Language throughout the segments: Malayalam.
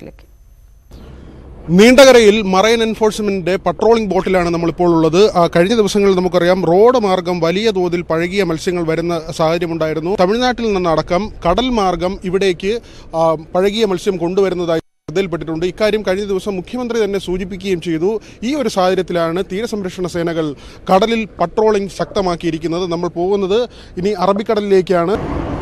റിപ്പോർട്ടിലേക്ക് നീണ്ടകരയിൽ മറൈൻ എൻഫോഴ്സ്മെന്റിന്റെ പട്രോളിംഗ് ബോട്ടിലാണ് നമ്മളിപ്പോൾ ഉള്ളത് ആ, കഴിഞ്ഞ ദിവസങ്ങളിൽ നമുക്കറിയാം റോഡ് മാർഗം വലിയ തോതിൽ പഴകിയ മത്സ്യങ്ങൾ വരുന്ന സാഹചര്യമുണ്ടായിരുന്നു തമിഴ്നാട്ടിൽ നിന്നടക്കം കടൽ മാർഗം ഇവിടേക്ക് ആ, പഴകിയ മത്സ്യം കൊണ്ടുവരുന്നതായി ശ്രദ്ധയിൽപ്പെട്ടിട്ടുണ്ട് ഇക്കാര്യം കഴിഞ്ഞ ദിവസം മുഖ്യമന്ത്രി തന്നെ സൂചിപ്പിക്കുകയും ചെയ്തു ഈ ഒരു സാഹചര്യത്തിലാണ് തീരസംരക്ഷണ സേനകൾ കടലിൽ പട്രോളിംഗ് ശക്തമാക്കിയിരിക്കുന്നത് നമ്മൾ പോകുന്നത് ഇനി അറബിക്കടലിലേക്കാണ്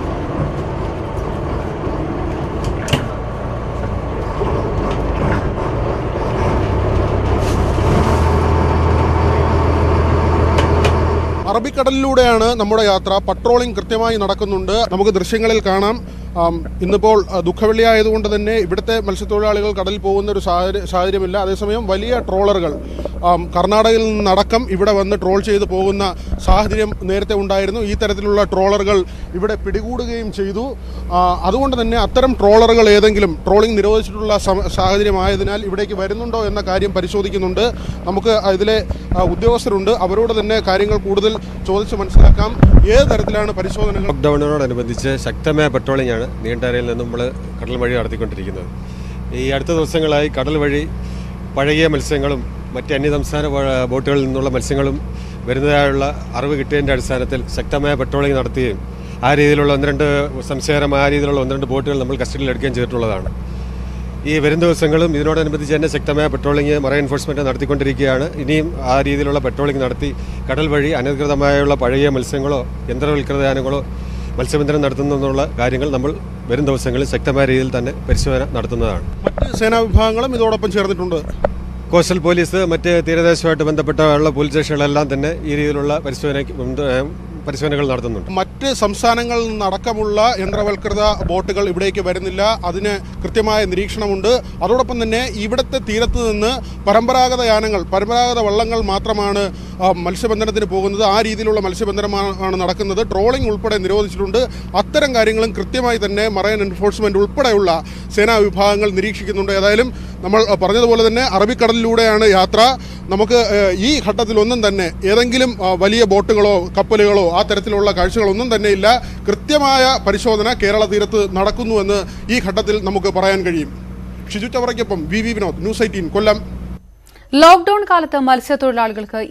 അറബിക്കടലിലൂടെയാണ് നമ്മുടെ യാത്ര പട്രോളിംഗ് കൃത്യമായി നടക്കുന്നുണ്ട് നമുക്ക് ദൃശ്യങ്ങളിൽ കാണാം ആം, ഇന്നിപ്പോൾ ആ, ദുഃഖവെള്ളി ആയതുകൊണ്ട് തന്നെ ഇവിടുത്തെ മത്സ്യത്തൊഴിലാളികൾ കടലിൽ പോകുന്ന ഒരു സാഹചര്യ- സാഹചര്യമില്ല അതേസമയം വലിയ ട്രോളറുകൾ ആം, കർണാടകയിൽ നിന്നടക്കം ഇവിടെ വന്ന് ട്രോൾ ചെയ്ത് പോകുന്ന സാഹചര്യം നേരത്തെ ഉണ്ടായിരുന്നു ഈ തരത്തിലുള്ള ട്രോളറുകൾ ഇവിടെ പിടികൂടുകയും ചെയ്തു ആ, അതുകൊണ്ട് തന്നെ അത്തരം ട്രോളറുകൾ ഏതെങ്കിലും ട്രോളിംഗ് നിരോധിച്ചിട്ടുള്ള സമ- സാഹചര്യമായതിനാൽ ഇവിടേക്ക് വരുന്നുണ്ടോ എന്ന കാര്യം പരിശോധിക്കുന്നുണ്ട് നമുക്ക് ഇതിലെ ആ, ഉദ്യോഗസ്ഥരുണ്ട് അവരോട് തന്നെ കാര്യങ്ങൾ കൂടുതൽ ചോദിച്ച് മനസ്സിലാക്കാം ഏത് തരത്തിലാണ് പരിശോധനകൾ ലോക്ക്ഡൗണിനോടനുബന്ധിച്ച് ശക്തമായ പെട്രോളിംഗ് ആണ് നീണ്ടരയിൽ നിന്നും നമ്മൾ കടൽ വഴി നടത്തിക്കൊണ്ടിരിക്കുന്നത് ഈ അടുത്ത ദിവസങ്ങളായി കടൽ വഴി പഴകിയ മത്സ്യങ്ങളും മറ്റ് അന്യസംസ്ഥാന ബോ- ബോട്ടുകളിൽ നിന്നുള്ള മത്സ്യങ്ങളും വരുന്നതായുള്ള അറിവ് കിട്ടിയതിൻ്റെ അടിസ്ഥാനത്തിൽ ശക്തമായ പെട്രോളിംഗ് നടത്തുകയും ആ രീതിയിലുള്ള ഒന്ന് രണ്ട് സംശയകരമായ രീതിയിലുള്ള ഒന്ന് രണ്ട് ബോട്ടുകൾ നമ്മൾ കസ്റ്റഡിയിൽ എടുക്കുകയും ചെയ്തിട്ടുള്ളതാണ് ഈ വരും ദിവസങ്ങളും ഇതിനോടനുബന്ധിച്ച് തന്നെ ശക്തമായ പെട്രോളിംഗ് മറൈൻ എൻഫോഴ്സ്മെന്റ് നടത്തിക്കൊണ്ടിരിക്കുകയാണ് ഇനിയും ആ രീതിയിലുള്ള പെട്രോളിംഗ് നടത്തി കടൽ വഴി അനധികൃതമായുള്ള പഴകിയ മത്സ്യങ്ങളോ യന്ത്രവൽകൃത യാനങ്ങളോ മത്സ്യബന്ധനം നടത്തുന്നുള്ള കാര്യങ്ങൾ നമ്മൾ വരും ദിവസങ്ങളിൽ ശക്തമായ രീതിയിൽ തന്നെ പരിശോധന നടത്തുന്നതാണ് മറ്റ് സേനാ വിഭാഗങ്ങളും ഇതോടൊപ്പം ചേർന്നിട്ടുണ്ട് കോസ്റ്റൽ പോലീസ് മറ്റ് തീരദേശവുമായിട്ട് ബന്ധപ്പെട്ട ഉള്ള പോലീസ് സ്റ്റേഷനുകളെല്ലാം തന്നെ ഈ രീതിയിലുള്ള പരിശോധനയ്ക്ക് മുൻപ്, ഏഹ്, പരിശോധനകൾ നടത്തുന്നുണ്ട് മറ്റ് സംസ്ഥാനങ്ങളിൽ നിന്നടക്കമുള്ള യന്ത്രവൽകൃത ബോട്ടുകൾ ഇവിടേക്ക് വരുന്നില്ല അതിന് കൃത്യമായ നിരീക്ഷണമുണ്ട് അതോടൊപ്പം തന്നെ ഇവിടുത്തെ തീരത്ത് നിന്ന് പരമ്പരാഗത യാനങ്ങൾ പരമ്പരാഗത വള്ളങ്ങൾ മാത്രമാണ് ആ, മത്സ്യബന്ധനത്തിന് പോകുന്നത് ആ രീതിയിലുള്ള മത്സ്യബന്ധനമാണ് നടക്കുന്നത് ട്രോളിംഗ് ഉൾപ്പെടെ നിരോധിച്ചിട്ടുണ്ട് അത്തരം കാര്യങ്ങളും കൃത്യമായി തന്നെ മറൈൻ എൻഫോഴ്സ്മെന്റ് ഉൾപ്പെടെയുള്ള സേനാ വിഭാഗങ്ങൾ നിരീക്ഷിക്കുന്നുണ്ട് ഏതായാലും നമ്മൾ ആ, പറഞ്ഞതുപോലെ തന്നെ അറബിക്കടലിലൂടെയാണ് യാത്ര നമുക്ക് ഏഹ്, ഈ ഘട്ടത്തിലൊന്നും തന്നെ ഏതെങ്കിലും ആ, വലിയ ബോട്ടുകളോ കപ്പലുകളോ ആ തരത്തിലുള്ള കാഴ്ചകളൊന്നും തന്നെ ഇല്ല കൃത്യമായ പരിശോധന കേരള തീരത്ത് നടക്കുന്നുവെന്ന് ഈ ഘട്ടത്തിൽ നമുക്ക് പറയാൻ കഴിയും ഷിജു ചവറയ്ക്കൊപ്പം V V Vinod news eighteen Kollam lockdown കാലത്ത് മത്സ്യത്തൊഴിലാളികൾക്ക്